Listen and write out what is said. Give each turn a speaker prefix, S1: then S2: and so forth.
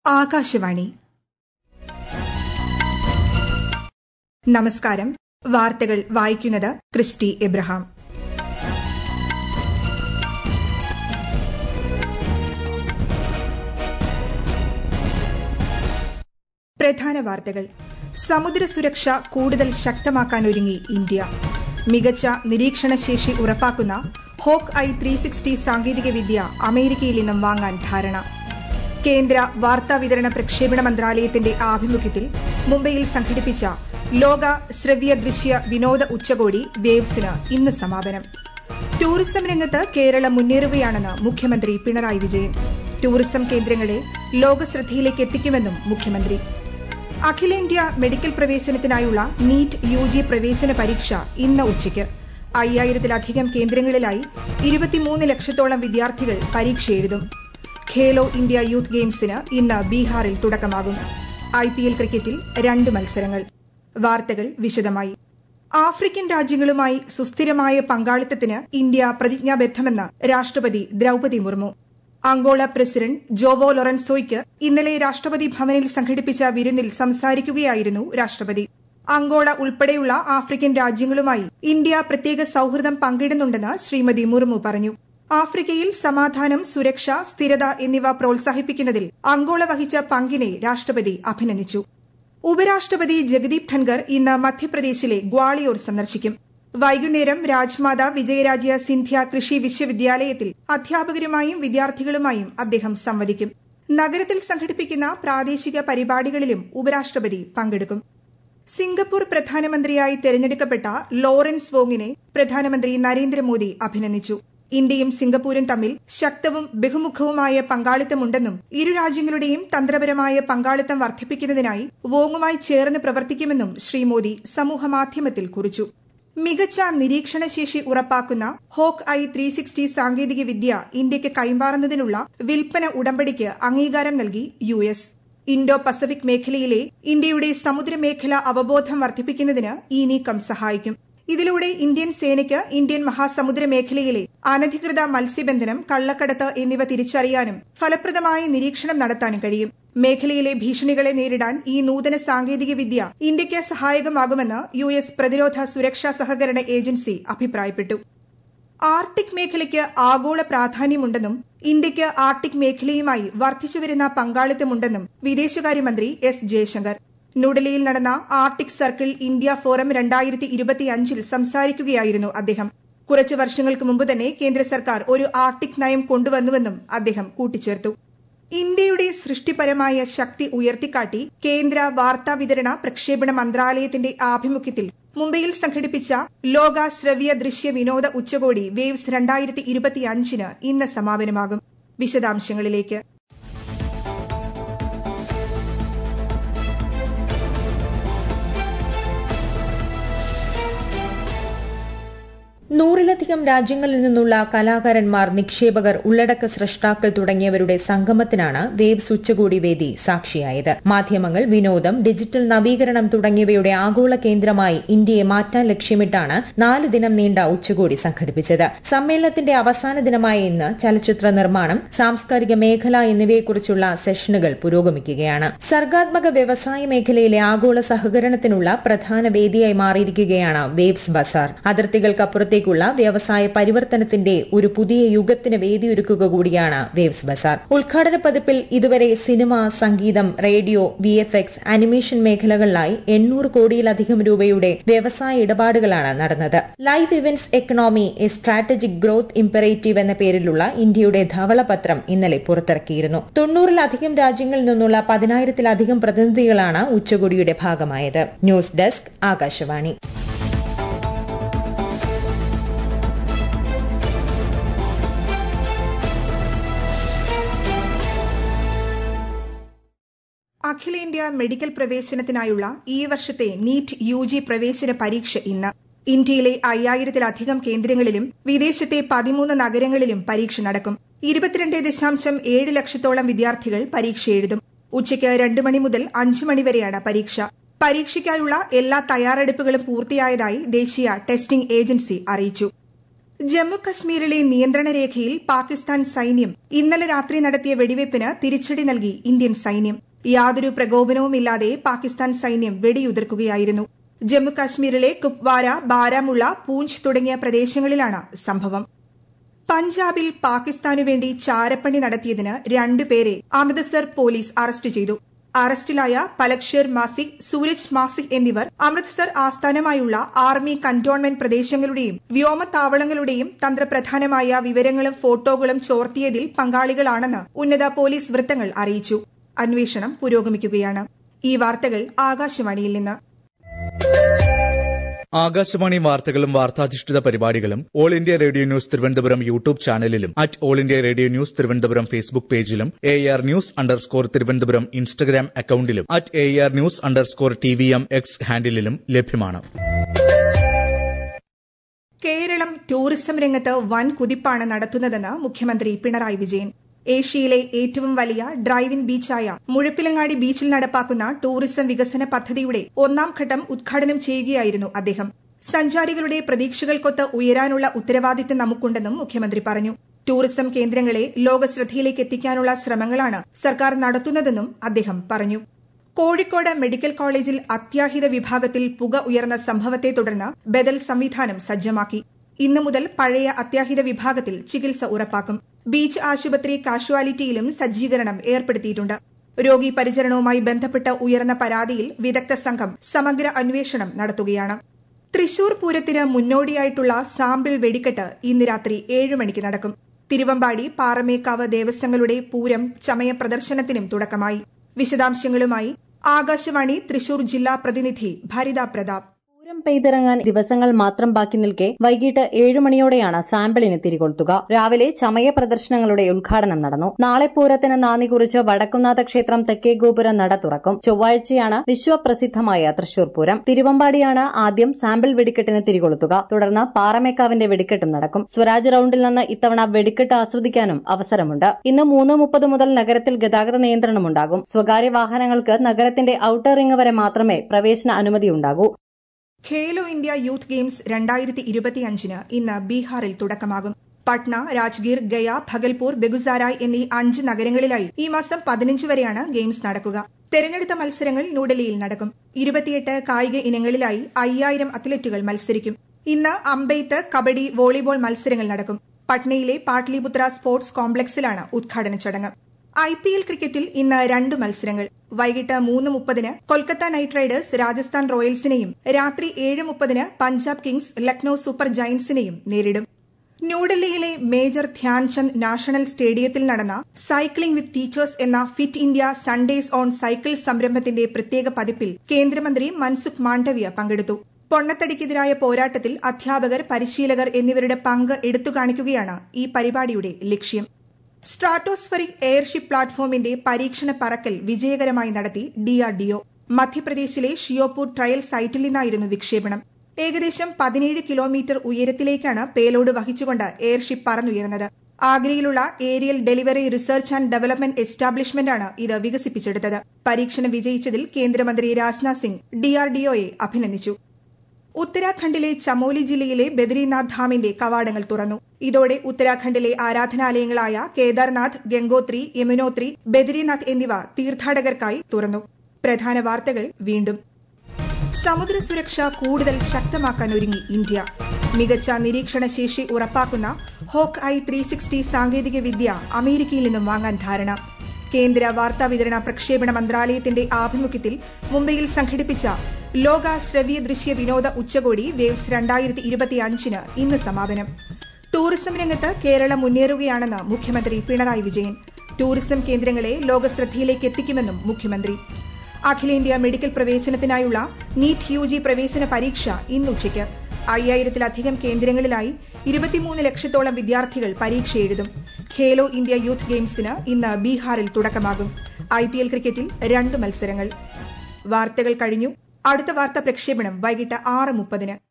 S1: ആകാശവാണി നമസ്കാരം വാർത്തകൾ വായിക്കുന്നത് ക്രിസ്റ്റി എബ്രഹാം പ്രധാന വാർത്തകൾ സമുദ്ര സുരക്ഷ കൂടുതൽ ശക്തമാക്കാനൊരുങ്ങി ഇന്ത്യ മികച്ച നിരീക്ഷണശേഷി ഉറപ്പാക്കുന്ന ഹോക്ക് ഐ ത്രീ സിക്സ്റ്റി സാങ്കേതികവിദ്യ അമേരിക്കയിൽ നിന്നും വാങ്ങാൻ ധാരണ കേന്ദ്ര വാർത്താവിതരണ പ്രക്ഷേപണ മന്ത്രാലയത്തിന്റെ ആഭിമുഖ്യത്തിൽ മുംബൈയിൽ സംഘടിപ്പിച്ച ലോക ശ്രവ്യ ദൃശ്യ വിനോദ ഉച്ചകോടി വേവ്സിന് ഇന്ന് സമാപനം ടൂറിസം രംഗത്ത് കേരളം മുന്നേറുകയാണെന്ന് മുഖ്യമന്ത്രി പിണറായി വിജയൻ ടൂറിസം കേന്ദ്രങ്ങളെ ലോകശ്രദ്ധയിലേക്ക് എത്തിക്കുമെന്നും മുഖ്യമന്ത്രി അഖിലേന്ത്യാ മെഡിക്കൽ പ്രവേശനത്തിനായുള്ള നീറ്റ് യു ജി പ്രവേശന പരീക്ഷ ഇന്ന് ഉച്ചയ്ക്ക് അയ്യായിരത്തിലധികം കേന്ദ്രങ്ങളിലായി ഇരുപത്തിമൂന്ന് ലക്ഷത്തോളം വിദ്യാർത്ഥികൾ പരീക്ഷ എഴുതും ഖേലോ ഇന്ത്യ യൂത്ത് ഗെയിംസിന് ഇന്ന് ബീഹാറിൽ തുടക്കമാകും ഐ പി എൽ ക്രിക്കറ്റിൽ രണ്ട് മത്സരങ്ങൾ വാർത്തകൾ വിശദമായി ആഫ്രിക്കൻ രാജ്യങ്ങളുമായി സുസ്ഥിരമായ പങ്കാളിത്തത്തിന് ഇന്ത്യ പ്രതിജ്ഞാബദ്ധമെന്ന് രാഷ്ട്രപതി Droupadi Murmu Angola president Joao ലൊറൻസോയ്ക്ക് ഇന്നലെ രാഷ്ട്രപതി ഭവനിൽ സംഘടിപ്പിച്ച വിരുന്നിൽ സംസാരിക്കുകയായിരുന്നു രാഷ്ട്രപതി അങ്കോള ഉൾപ്പെടെയുള്ള ആഫ്രിക്കൻ രാജ്യങ്ങളുമായി ഇന്ത്യ പ്രത്യേക സൌഹൃദം പങ്കിടുന്നുണ്ടെന്ന് ശ്രീമതി മുർമു പറഞ്ഞു ആഫ്രിക്കയിൽ സമാധാനം സുരക്ഷ സ്ഥിരത എന്നിവ പ്രോത്സാഹിപ്പിക്കുന്നതിൽ അങ്കോള വഹിച്ച പങ്കിനെ രാഷ്ട്രപതി അഭിനന്ദിച്ചു ഉപരാഷ്ട്രപതി ജഗദീപ് ധൻകർ ഇന്ന് മധ്യപ്രദേശിലെ ഗ്വാളിയോർ സന്ദർശിക്കും വൈകുന്നേരം രാജ്മാത വിജയരാജ്യ സിന്ധ്യ കൃഷി വിശ്വവിദ്യാലയത്തിൽ അധ്യാപകരുമായും വിദ്യാർത്ഥികളുമായും അദ്ദേഹം സംവദിക്കും നഗരത്തിൽ സംഘടിപ്പിക്കുന്ന പ്രാദേശിക പരിപാടികളിലും ഉപരാഷ്ട്രപതി പങ്കെടുക്കും സിംഗപ്പൂർ പ്രധാനമന്ത്രിയായി തെരഞ്ഞെടുക്കപ്പെട്ട ലോറൻസ് വോങ്ങിനെ പ്രധാനമന്ത്രി നരേന്ദ്രമോദി അഭിനന്ദിച്ചു ഇന്ത്യയും സിംഗപ്പൂരും തമ്മിൽ ശക്തവും ബഹുമുഖവുമായ പങ്കാളിത്തമുണ്ടെന്നും ഇരു രാജ്യങ്ങളുടെയും തന്ത്രപരമായ പങ്കാളിത്തം വർദ്ധിപ്പിക്കുന്നതിനായി വോങ്ങുമായി ചേർന്ന് പ്രവർത്തിക്കുമെന്നും ശ്രീ മോദി സമൂഹമാധ്യമത്തിൽ കുറിച്ചു മികച്ച നിരീക്ഷണശേഷി ഉറപ്പാക്കുന്ന ഹോക്ക് ഐ ത്രീ സിക്സ്റ്റി സാങ്കേതിക വിദ്യ ഇന്ത്യയ്ക്ക് കൈമാറുന്നതിനുള്ള വിൽപ്പന ഉടമ്പടിക്ക് അംഗീകാരം നൽകി യു എസ് ഇൻഡോ പസഫിക് മേഖലയിലെ ഇന്ത്യയുടെ സമുദ്രമേഖല അവബോധം വർദ്ധിപ്പിക്കുന്നതിന് ഈ നീക്കം സഹായിക്കും ഇതിലൂടെ ഇന്ത്യൻ സേനയ്ക്ക് ഇന്ത്യൻ മഹാസമുദ്ര മേഖലയിലെ അനധികൃത മത്സ്യബന്ധനം കള്ളക്കടത്ത് എന്നിവ തിരിച്ചറിയാനും ഫലപ്രദമായ നിരീക്ഷണം നടത്താനും കഴിയും മേഖലയിലെ ഭീഷണികളെ നേരിടാൻ ഈ നൂതന സാങ്കേതിക വിദ്യ ഇന്ത്യയ്ക്ക് സഹായകമാകുമെന്ന് യു എസ് പ്രതിരോധ സുരക്ഷാ സഹകരണ ഏജൻസി അഭിപ്രായപ്പെട്ടു ആർട്ടിക് മേഖലയ്ക്ക് ആഗോള പ്രാധാന്യമുണ്ടെന്നും ഇന്ത്യയ്ക്ക് ആർട്ടിക് മേഖലയുമായി വർദ്ധിച്ചുവരുന്ന പങ്കാളിത്തമുണ്ടെന്നും വിദേശകാര്യമന്ത്രി എസ് ജയശങ്കർ ന്യൂഡൽഹിയിൽ നടന്ന ആർട്ടിക് സർക്കിൾ ഇന്ത്യ ഫോറം രണ്ടായിരത്തി ഇരുപത്തിയഞ്ചിൽ സംസാരിക്കുകയായിരുന്നു അദ്ദേഹം കുറച്ചു വർഷങ്ങൾക്ക് മുമ്പ് തന്നെ കേന്ദ്ര സർക്കാർ ഒരു ആർട്ടിക് നയം കൊണ്ടുവന്നുവെന്നും അദ്ദേഹം കൂട്ടിച്ചേർത്തു ഇന്ത്യയുടെ സൃഷ്ടിപരമായ ശക്തി ഉയർത്തിക്കാട്ടി കേന്ദ്ര വാർത്താവിതരണ പ്രക്ഷേപണ മന്ത്രാലയത്തിന്റെ ആഭിമുഖ്യത്തിൽ മുംബൈയിൽ സംഘടിപ്പിച്ച ലോക ശ്രവ്യ ദൃശ്യ വിനോദ ഉച്ചകോടി വേവ്സ് രണ്ടായിരത്തി ഇരുപത്തിയഞ്ചിന് ഇന്ന് സമാപനമാകും വിശദാംശങ്ങളിലേക്ക്
S2: നൂറിലധികം രാജ്യങ്ങളിൽ നിന്നുള്ള കലാകാരന്മാർ നിക്ഷേപകർ ഉള്ളടക്ക സൃഷ്ടാക്കൾ തുടങ്ങിയവരുടെ സംഗമത്തിനാണ് വേവ്സ് ഉച്ചകോടി വേദി സാക്ഷിയായത് മാധ്യമങ്ങൾ വിനോദം ഡിജിറ്റൽ നവീകരണം തുടങ്ങിയവയുടെ ആഗോള കേന്ദ്രമായി ഇന്ത്യയെ മാറ്റാൻ ലക്ഷ്യമിട്ടാണ് നാല് ദിനം നീണ്ട ഉച്ചകോടി സംഘടിപ്പിച്ചത് സമ്മേളനത്തിന്റെ അവസാന ദിനമായ ഇന്ന് ചലച്ചിത്ര നിർമ്മാണം സാംസ്കാരിക മേഖല എന്നിവയെക്കുറിച്ചുള്ള സെഷനുകൾ പുരോഗമിക്കുകയാണ് സർഗാത്മക വ്യവസായ മേഖലയിലെ ആഗോള സഹകരണത്തിനുള്ള പ്രധാന വേദിയായി മാറിയിരിക്കുകയാണ് വേവ്സ് ബസാർ അതിർത്തികൾക്കപ്പുറത്തേക്ക് ുള്ള വ്യവസായ പരിവർത്തനത്തിന്റെ ഒരു പുതിയ യുഗത്തിന് വേദിയൊരുക്കുക കൂടിയാണ് വേവ്സ് ബസാർ ഉദ്ഘാടന പതിപ്പിൽ ഇതുവരെ സിനിമ സംഗീതം radio V F X animation മേഖലകളിലായി എണ്ണൂറ് കോടിയിലധികം രൂപയുടെ വ്യവസായ ഇടപാടുകളാണ് നടന്നത് live events economy A strategic growth imperative എന്ന പേരിലുള്ള ഇന്ത്യയുടെ ധവളപത്രം ഇന്നലെ പുറത്തിറക്കിയിരുന്നു തൊണ്ണൂറിലധികം രാജ്യങ്ങളിൽ നിന്നുള്ള പതിനായിരത്തിലധികം പ്രതിനിധികളാണ് ഉച്ചകോടിയുടെ ഭാഗമായത് ന്യൂസ് ഡെസ്ക് ആകാശവാണി
S1: അഖിലേന്ത്യാ മെഡിക്കൽ പ്രവേശനത്തിനായുള്ള ഈ വർഷത്തെ നീറ്റ് യു ജി പ്രവേശന പരീക്ഷ ഇന്ന് ഇന്ത്യയിലെ അയ്യായിരത്തിലധികം കേന്ദ്രങ്ങളിലും വിദേശത്തെ പതിമൂന്ന് നഗരങ്ങളിലും പരീക്ഷ നടക്കും ഇരുപത്തിരണ്ട് ദശാംശം ഏഴ് ലക്ഷത്തോളം വിദ്യാർത്ഥികൾ പരീക്ഷ എഴുതും ഉച്ചയ്ക്ക് രണ്ട് മണി മുതൽ അഞ്ച് മണിവരെയാണ് പരീക്ഷ പരീക്ഷയ്ക്കായുള്ള എല്ലാ തയ്യാറെടുപ്പുകളും പൂർത്തിയായതായി ദേശീയ ടെസ്റ്റിംഗ് ഏജൻസി അറിയിച്ചു ജമ്മു കശ്മീരിലെ നിയന്ത്രണ രേഖയിൽ പാകിസ്ഥാൻ സൈന്യം ഇന്നലെ രാത്രി നടത്തിയ വെടിവയ്പ്പിന് തിരിച്ചടി നൽകി ഇന്ത്യൻ സൈന്യം യാതൊരു പ്രകോപനവുമില്ലാതെ പാകിസ്ഥാൻ സൈന്യം വെടിയുതിർക്കുകയായിരുന്നു ജമ്മു കശ്മീരിലെ കുപ്വാര ബാരാമുള്ള പൂഞ്ച് തുടങ്ങിയ പ്രദേശങ്ങളിലാണ് സംഭവം പഞ്ചാബിൽ പാകിസ്ഥാനു വേണ്ടി ചാരപ്പണി നടത്തിയതിന് രണ്ടുപേരെ അമൃത്സർ പോലീസ് അറസ്റ്റ് ചെയ്തു അറസ്റ്റിലായ പലക്ഷർ മാസിക് സൂരജ് മാസിക് എന്നിവർ അമൃത്സർ ആസ്ഥാനമായുള്ള ആർമി കന്റോൺമെന്റ് പ്രദേശങ്ങളുടെയും വ്യോമത്താവളങ്ങളുടെയും തന്ത്രപ്രധാനമായ വിവരങ്ങളും ഫോട്ടോകളും ചോർത്തിയതിൽ പങ്കാളികളാണെന്ന് ഉന്നത പോലീസ് വൃത്തങ്ങൾ അറിയിച്ചു അന്വേഷണം പുരോഗമിക്കുകയാണ് ഈ വാർത്തകൾ ആകാശവാണിയിൽ നിന്ന്
S3: ആകാശവാണി വാർത്തകളും വാർത്താധിഷ്ഠിത പരിപാടികളും All India Radio News Thiruvananthapuram YouTube ചാനലിലും at All India Radio News Thiruvananthapuram Facebook പേജിലും A R news underscore Thiruvananthapuram Instagram അക്കൌണ്ടിലും at A R news underscore T V M X ഹാൻഡിലും ലഭ്യമാണ്
S1: കേരളം ടൂറിസം രംഗത്ത് വൻ കുതിപ്പാണ് നടത്തുന്നതെന്ന് മുഖ്യമന്ത്രി പിണറായി വിജയൻ ഏഷ്യയിലെ ഏറ്റവും വലിയ ഡ്രൈവിൻ ബീച്ചായ മുഴപ്പിലങ്ങാടി ബീച്ചിൽ നടപ്പാക്കുന്ന ടൂറിസം വികസന പദ്ധതിയുടെ ഒന്നാം ഘട്ടം ഉദ്ഘാടനം ചെയ്യുകയായിരുന്നു അദ്ദേഹം സഞ്ചാരികളുടെ പ്രതീക്ഷകൾക്കൊത്ത് ഉയരാനുള്ള ഉത്തരവാദിത്തം നമുക്കുണ്ടെന്നും മുഖ്യമന്ത്രി പറഞ്ഞു ടൂറിസം കേന്ദ്രങ്ങളെ ലോകശ്രദ്ധയിലേക്ക് എത്തിക്കാനുള്ള ശ്രമങ്ങളാണ് സർക്കാർ നടത്തുന്നതെന്നും അദ്ദേഹം പറഞ്ഞു കോഴിക്കോട് മെഡിക്കൽ കോളേജിൽ അത്യാഹിത വിഭാഗത്തിൽ പുക ഉയർന്ന സംഭവത്തെ തുടർന്ന് ബദൽ സംവിധാനം സജ്ജമാക്കി ഇന്നു മുതൽ പഴയ അത്യാഹിത വിഭാഗത്തിൽ ചികിത്സ ഉറപ്പാക്കും ബീച്ച് ആശുപത്രി കാഷ്വാലിറ്റിയിലും സജ്ജീകരണം ഏർപ്പെടുത്തിയിട്ടുണ്ട് രോഗി പരിചരണവുമായി ബന്ധപ്പെട്ട് ഉയർന്ന പരാതിയിൽ വിദഗ്ധ സംഘം സമഗ്ര അന്വേഷണം നടത്തുകയാണ് തൃശൂർ പൂരത്തിന് മുന്നോടിയായിട്ടുള്ള സാമ്പിൾ വെടിക്കെട്ട് ഇന്ന് രാത്രി ഏഴ് മണിക്ക് നടക്കും തിരുവമ്പാടി പാറമേക്കാവ് ദേവസ്വങ്ങളുടെ പൂരം ചമയ പ്രദർശനത്തിനും തുടക്കമായി വിശദാംശങ്ങളുമായി ആകാശവാണി തൃശൂർ ജില്ലാ പ്രതിനിധി ഭരിത പ്രതാപ്
S4: പൂരം പെയ്തിറങ്ങാൻ ദിവസങ്ങൾ മാത്രം ബാക്കി നിൽക്കെ വൈകിട്ട് ഏഴു മണിയോടെയാണ് സാമ്പിളിന് തിരികൊളുത്തുക രാവിലെ ചമയ പ്രദർശനങ്ങളുടെ ഉദ്ഘാടനം നടന്നു നാളെ പൂരത്തിന് നാന്ദി കുറിച്ച് വടക്കുംനാഥ ക്ഷേത്രം തെക്കേ ഗോപുരം നട തുറക്കും ചൊവ്വാഴ്ചയാണ് വിശ്വപ്രസിദ്ധമായ തൃശൂർ പൂരം തിരുവമ്പാടിയാണ് ആദ്യം സാമ്പിൾ വെടിക്കെട്ടിന് തിരികൊളുത്തുക തുടർന്ന് പാറമേക്കാവിന്റെ വെടിക്കെട്ടും നടക്കും സ്വരാജ് റൌണ്ടിൽ നിന്ന് ഇത്തവണ വെടിക്കെട്ട് ആസ്വദിക്കാനും അവസരമുണ്ട് ഇന്ന് മൂന്ന് മുപ്പത് മുതൽ നഗരത്തിൽ ഗതാഗത നിയന്ത്രണമുണ്ടാകും സ്വകാര്യ വാഹനങ്ങൾക്ക് നഗരത്തിന്റെ ഔട്ടർ റിംഗ് വരെ മാത്രമേ പ്രവേശന അനുമതിയുണ്ടാകൂ
S1: ഖേലോ ഇന്ത്യ യൂത്ത് ഗെയിംസ് രണ്ടായിരത്തി ഇരുപത്തിയഞ്ചിന് ഇന്ന് ബീഹാറിൽ തുടക്കമാകും പട്ന രാജ്ഗീർ ഗയ ഭഗൽപൂർ ബെഗുസാരായ് എന്നീ അഞ്ച് നഗരങ്ങളിലായി ഈ മാസം പതിനഞ്ച് വരെയാണ് ഗെയിംസ് നടക്കുക തെരഞ്ഞെടുത്ത മത്സരങ്ങൾ ന്യൂഡൽഹിയിൽ നടക്കും ഇരുപത്തിയെട്ട് കായിക ഇനങ്ങളിലായി അയ്യായിരം അത്ലറ്റുകൾ മത്സരിക്കും ഇന്ന് അമ്പെയ്ത്ത് കബഡി വോളിബോൾ മത്സരങ്ങൾ നടക്കും പട്നയിലെ പാട്ലിപുത്ര സ്പോർട്സ് കോംപ്ലക്സിലാണ് ഉദ്ഘാടന ചടങ്ങ് ഐ പി എൽ ക്രിക്കറ്റിൽ ഇന്ന് രണ്ട് മത്സരങ്ങൾ വൈകിട്ട് മൂന്ന് മുപ്പതിന് കൊൽക്കത്ത നൈറ്റ് റൈഡേഴ്സ് രാജസ്ഥാൻ റോയൽസിനെയും രാത്രി ഏഴ് മുപ്പതിന് പഞ്ചാബ് കിങ്സ് ലക്നൌ സൂപ്പർ ജയന്റ്സിനെയും നേരിടും ന്യൂഡൽഹിയിലെ മേജർ ധ്യാൻചന്ദ് നാഷണൽ സ്റ്റേഡിയത്തിൽ നടന്ന സൈക്ലിംഗ് വിത്ത് ടീച്ചേഴ്സ് എന്ന Fit India Sundays on cycle സംരംഭത്തിന്റെ പ്രത്യേക പതിപ്പിൽ കേന്ദ്രമന്ത്രി മൻസുഖ് മാണ്ഡവ്യ പങ്കെടുത്തു പൊണ്ണത്തടിക്കെതിരായ പോരാട്ടത്തിൽ അധ്യാപകർ പരിശീലകർ എന്നിവരുടെ പങ്ക് എടുത്തുകാണിക്കുകയാണ് ഈ പരിപാടിയുടെ ലക്ഷ്യം സ്ട്രാറ്റോസ്ഫറിക് എയർഷിപ്പ് പ്ലാറ്റ്ഫോമിന്റെ പരീക്ഷണ പറക്കൽ വിജയകരമായി നടത്തി ഡിആർഡിഒ മധ്യപ്രദേശിലെ ഷിയോപൂർ ട്രയൽ സൈറ്റിൽ നിന്നായിരുന്നു വിക്ഷേപണം ഏകദേശം പതിനേഴ് കിലോമീറ്റർ ഉയരത്തിലേക്കാണ് പേലോഡ് വഹിച്ചുകൊണ്ട് എയർഷിപ്പ് പറന്നുയർന്നത് ആഗ്രയിലുള്ള aerial delivery research and development എസ്റ്റാബ്ലിഷ്മെന്റാണ് ഇത് വികസിപ്പിച്ചെടുത്തത് പരീക്ഷണം വിജയിച്ചതിൽ കേന്ദ്രമന്ത്രി രാജ്നാഥ് സിംഗ് ഡിആർഡിഒയെ അഭിനന്ദിച്ചു ഉത്തരാഖണ്ഡിലെ ചമോലി ജില്ലയിലെ ബദ്രിനാഥ് ധാമിന്റെ കവാടങ്ങൾ തുറന്നു ഇതോടെ ഉത്തരാഖണ്ഡിലെ ആരാധനാലയങ്ങളായ കേദാർനാഥ് ഗംഗോത്രി യമുനോത്രി ബദ്രിനാഥ് എന്നിവ തീർത്ഥാടകർക്കായി തുറന്നു പ്രധാന വാർത്തകൾ വീണ്ടും സമുദ്ര സുരക്ഷ കൂടുതൽ ശക്തമാക്കാൻ ഒരുങ്ങി ഇന്ത്യ മികച്ച നിരീക്ഷണ ശേഷി ഉറപ്പാക്കുന്ന ഹോക്ക് ഐ ത്രീ സിക്സ്റ്റി സാങ്കേതിക വിദ്യ അമേരിക്കയിൽ നിന്നും വാങ്ങാൻ ധാരണ കേന്ദ്ര വാർത്താവിതരണ പ്രക്ഷേപണ മന്ത്രാലയത്തിന്റെ ആഭിമുഖ്യത്തിൽ മുംബൈയിൽ സംഘടിപ്പിച്ച ലോക ശ്രവ്യ ദൃശ്യ വിനോദ ഉച്ചകോടി വേവ്സ് രണ്ടായിരത്തി ഇരുപത്തിയഞ്ചിന് ഇന്ന് സമാപനം ടൂറിസം രംഗത്ത് കേരളം മുന്നേറുകയാണെന്ന് മുഖ്യമന്ത്രി പിണറായി വിജയൻ ടൂറിസം കേന്ദ്രങ്ങളെ ലോകശ്രദ്ധയിലേക്ക് എത്തിക്കുമെന്നും മുഖ്യമന്ത്രി അഖിലേന്ത്യാ മെഡിക്കൽ പ്രവേശനത്തിനായുള്ള നീറ്റ് യു ജി പ്രവേശന പരീക്ഷ ഇന്ന് ഉച്ചയ്ക്ക് അയ്യായിരത്തിലധികം കേന്ദ്രങ്ങളിലായി ഇരുപത്തിമൂന്ന് ലക്ഷത്തോളം വിദ്യാർത്ഥികൾ പരീക്ഷ എഴുതും ഖേലോ ഇന്ത്യ യൂത്ത് ഗെയിംസിന് ഇന്ന് ബീഹാറിൽ തുടക്കമാകും ഐ പി എൽ ക്രിക്കറ്റിൽ രണ്ട് മത്സരങ്ങൾ വാർത്തകൾ കഴിഞ്ഞു അടുത്ത വാർത്താ പ്രക്ഷേപണം വൈകിട്ട് ആറ് മുപ്പതിന്